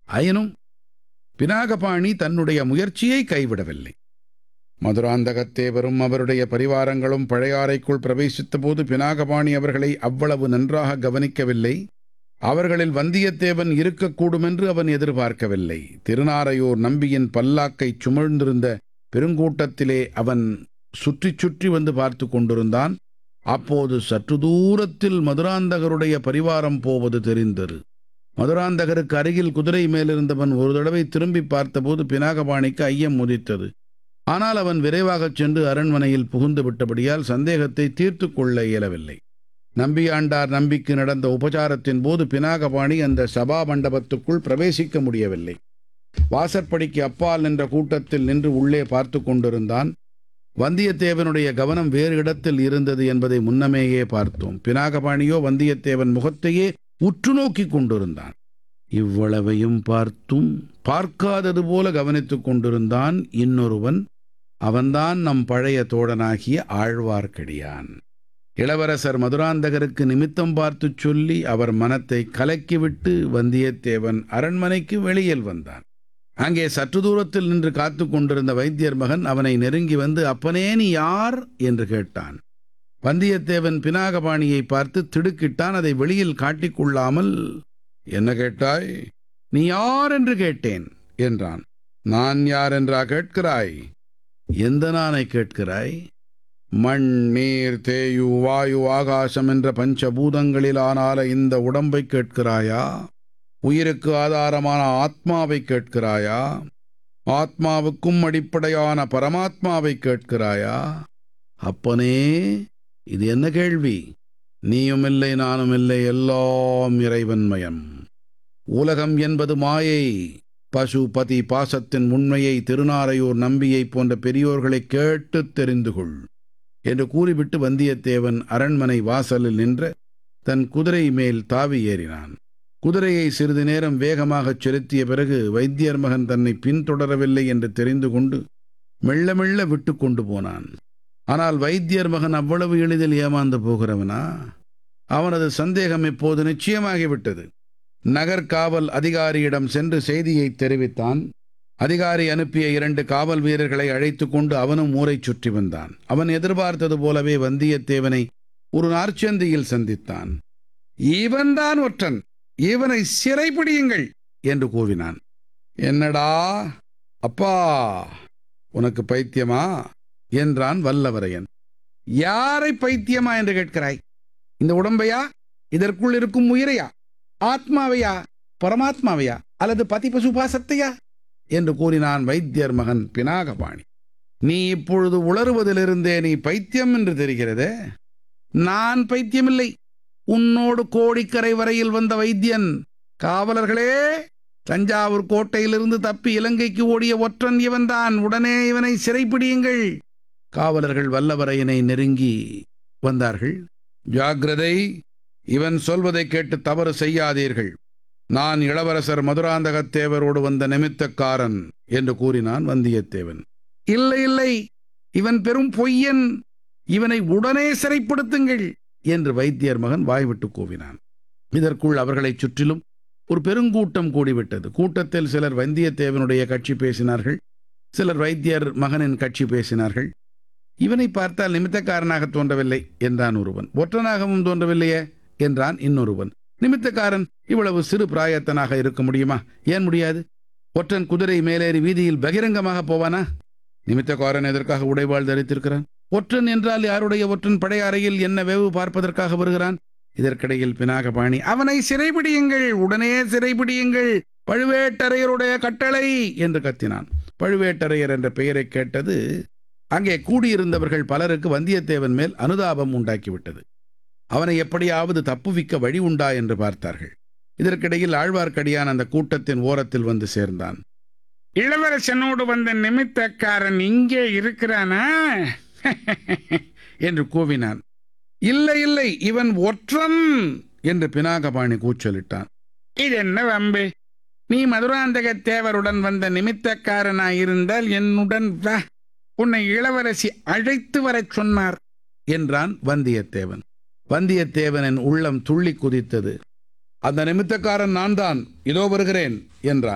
ஆயினும் பினாகபாணி தன்னுடைய முயற்சியை கைவிடவில்லை மதுராந்தகத்தேவரும் அவருடைய பரிவாரங்களும் பழையாறைக்குள் பிரவேசித்த போது பினாகபாணி அவர்களை அவ்வளவு நன்றாக கவனிக்கவில்லை அவர்களில் வந்தியத்தேவன் இருக்கக்கூடும் என்று அவன் எதிர்பார்க்கவில்லை திருநாரையூர் நம்பியின் பல்லாக்கைச் சுமழ்ந்திருந்த பெருங்கூட்டத்திலே அவன் சுற்றி சுற்றி வந்து பார்த்து கொண்டிருந்தான் அப்போது சற்று தூரத்தில் மதுராந்தகருடைய பரிவாரம் போவது தெரிந்தது மதுராந்தகருக்கு அருகில் குதிரை மேலிருந்தவன் ஒரு தடவை திரும்பி பார்த்தபோது பினாகபாணிக்கு ஐயம் முதித்தது ஆனால் அவன் விரைவாகச் சென்று அரண்மனையில் புகுந்து விட்டபடியால் சந்தேகத்தை தீர்த்து கொள்ள இயலவில்லை நம்பியாண்டார் நம்பிக்கு நடந்த உபசாரத்தின் போது பினாகபாணி அந்த சபா மண்டபத்துக்குள் பிரவேசிக்க முடியவில்லை வாசற்படிக்கு அப்பால் நின்ற கூட்டத்தில் நின்று உள்ளே பார்த்து கொண்டிருந்தான் வந்தியத்தேவனுடைய கவனம் வேறு இடத்தில் இருந்தது என்பதை முன்னமேயே பார்த்தோம் பினாகபாணியோ வந்தியத்தேவன் முகத்தையே உற்று நோக்கிக் கொண்டிருந்தான் இவ்வளவையும் பார்த்தும் பார்க்காதது போல கவனித்துக் கொண்டிருந்தான் இன்னொருவன் அவன்தான் நம் பழைய தோழனாகிய ஆழ்வார்க்கடியான் இளவரசர் மதுராந்தகருக்கு நிமித்தம் பார்த்துச் சொல்லி அவர் மனத்தை கலக்கிவிட்டு வந்தியத்தேவன் அரண்மனைக்கு வெளியில் வந்தான் அங்கே சற்று தூரத்தில் நின்று காத்து கொண்டிருந்த வைத்தியர் மகன் அவனை நெருங்கி வந்து அப்பனே நீ யார் என்று கேட்டான் வந்தியத்தேவன் பினாகபாணியை பார்த்து திடுக்கிட்டான் அதை வெளியில் காட்டிக்கொள்ளாமல் என்ன கேட்டாய் நீ யார் என்று கேட்டேன் என்றான் நான் யார் என்றா கேட்கிறாய் எந்த நானை கேட்கிறாய் மண் நீர் தேயு வாயு ஆகாசம் என்ற பஞ்சபூதங்களிலானால இந்த உடம்பை கேட்கிறாயா உயிருக்கு ஆதாரமான ஆத்மாவை கேட்கிறாயா ஆத்மாவுக்கும் அடிப்படையான பரமாத்மாவை கேட்கிறாயா அப்பனே இது என்ன கேள்வி நீயும் இல்லை நானும் இல்லை எல்லாம் இறைவன்மயம் உலகம் என்பது மாயை பசு பதி பாசத்தின் உண்மையை திருநாரையூர் நம்பியை போன்ற பெரியோர்களை கேட்டு தெரிந்து கொள் என்று கூறிவிட்டு வந்தியத்தேவன் அரண்மனை வாசலில் நின்ற தன் குதிரை மேல் தாவி ஏறினான் குதிரையை சிறிது நேரம் வேகமாகச் செலுத்திய பிறகு வைத்தியர் மகன் தன்னை பின்தொடரவில்லை என்று தெரிந்து கொண்டு மெல்ல மெல்ல விட்டு கொண்டு போனான் ஆனால் வைத்தியர் மகன் அவ்வளவு எளிதில் ஏமாந்து போகிறவனா அவனது சந்தேகம் இப்போது நிச்சயமாகிவிட்டது நகர்காவல் அதிகாரியிடம் சென்று செய்தியை தெரிவித்தான் அதிகாரி அனுப்பிய இரண்டு காவல் வீரர்களை அழைத்து கொண்டு அவனும் ஊரைச் சுற்றி வந்தான் அவன் எதிர்பார்த்தது போலவே வந்தியத்தேவனை ஒரு நார்ச்சந்தியில் சந்தித்தான் இவன்தான் ஒற்றன் இவனை சிறைப்பிடியுங்கள் என்று கூவினான் என்னடா அப்பா உனக்கு பைத்தியமா என்றான் வல்லவரையன் யாரை பைத்தியமா என்று கேட்கிறாய் இந்த உடம்பையா இதற்குள் இருக்கும் உயிரையா ஆத்மாவையா பரமாத்மாவையா அல்லது பதி பசுபாசத்தையா என்று கூறினான் வைத்தியர் மகன் பினாகபாணி நீ இப்பொழுது உளறுவதிலிருந்தே நீ பைத்தியம் என்று தெரிகிறதே நான் பைத்தியமில்லை உன்னோடு கோடிக்கரை வரையில் வந்த வைத்தியன் காவலர்களே தஞ்சாவூர் கோட்டையிலிருந்து தப்பி இலங்கைக்கு ஓடிய ஒற்றன் இவன்தான் உடனே இவனை சிறைப்பிடியுங்கள் காவலர்கள் வல்லவரையனை நெருங்கி வந்தார்கள் ஜாக்கிரதை இவன் சொல்வதை கேட்டு தவறு செய்யாதீர்கள் நான் இளவரசர் மதுராந்தகத்தேவரோடு வந்த நிமித்தக்காரன் என்று கூறினான் வந்தியத்தேவன் இல்லை இல்லை இவன் பெரும் பொய்யன் இவனை உடனே சிறைப்படுத்துங்கள் என்று வைத்தியர் மகன் வாய்விட்டு கூவினான் இதற்குள் அவர்களைச் சுற்றிலும் ஒரு பெருங்கூட்டம் கூடிவிட்டது கூட்டத்தில் சிலர் வந்தியத்தேவனுடைய கட்சி பேசினார்கள் சிலர் வைத்தியர் மகனின் கட்சி பேசினார்கள் இவனை பார்த்தால் நிமித்தக்காரனாக தோன்றவில்லை என்றான் ஒருவன் ஒற்றனாகவும் தோன்றவில்லையே என்றான் இன்னொருவன் நிமித்தக்காரன் இவ்வளவு சிறு பிராயத்தனாக இருக்க முடியுமா ஏன் முடியாது ஒற்றன் குதிரை மேலேறி வீதியில் பகிரங்கமாக போவானா நிமித்தக்காரன் எதற்காக உடைவாள் தரித்திருக்கிறான் ஒற்றன் என்றால் யாருடைய ஒற்றன் படையறையில் என்ன வேவு பார்ப்பதற்காக வருகிறான் இதற்கிடையில் பினாகபாணி அவனை சிறைபிடியுங்கள் உடனே சிறைபிடியுங்கள் பழுவேட்டரையருடைய கட்டளை என்று கத்தினான் பழுவேட்டரையர் என்ற பெயரை கேட்டது அங்கே கூடியிருந்தவர்கள் பலருக்கு வந்தியத்தேவன் மேல் அனுதாபம் உண்டாக்கிவிட்டது அவனை எப்படியாவது தப்புவிக்க வழி உண்டா என்று பார்த்தார்கள் இதற்கிடையில் ஆழ்வார்க்கடியான் அந்த கூட்டத்தின் ஓரத்தில் வந்து சேர்ந்தான் இளவரசனோடு வந்த நிமித்தக்காரன் இங்கே இருக்கிறானா என்று கூவினான் இல்லை இல்லை இவன் ஒற்றன் என்று பினாகபாணி கூச்சலிட்டான் இது என்ன வம்பு நீ மதுராந்தக தேவருடன் வந்த நிமித்தக்காரனாயிருந்தால் என்னுடன் வா உன்னை இளவரசி அழைத்து வரச் சொன்னார் என்றான் வந்தியத்தேவன் வந்தியத்தேவனின் உள்ளம் துள்ளி குதித்தது அந்த நிமித்தக்காரன் நான் தான் இதோ வருகிறேன் என்றான்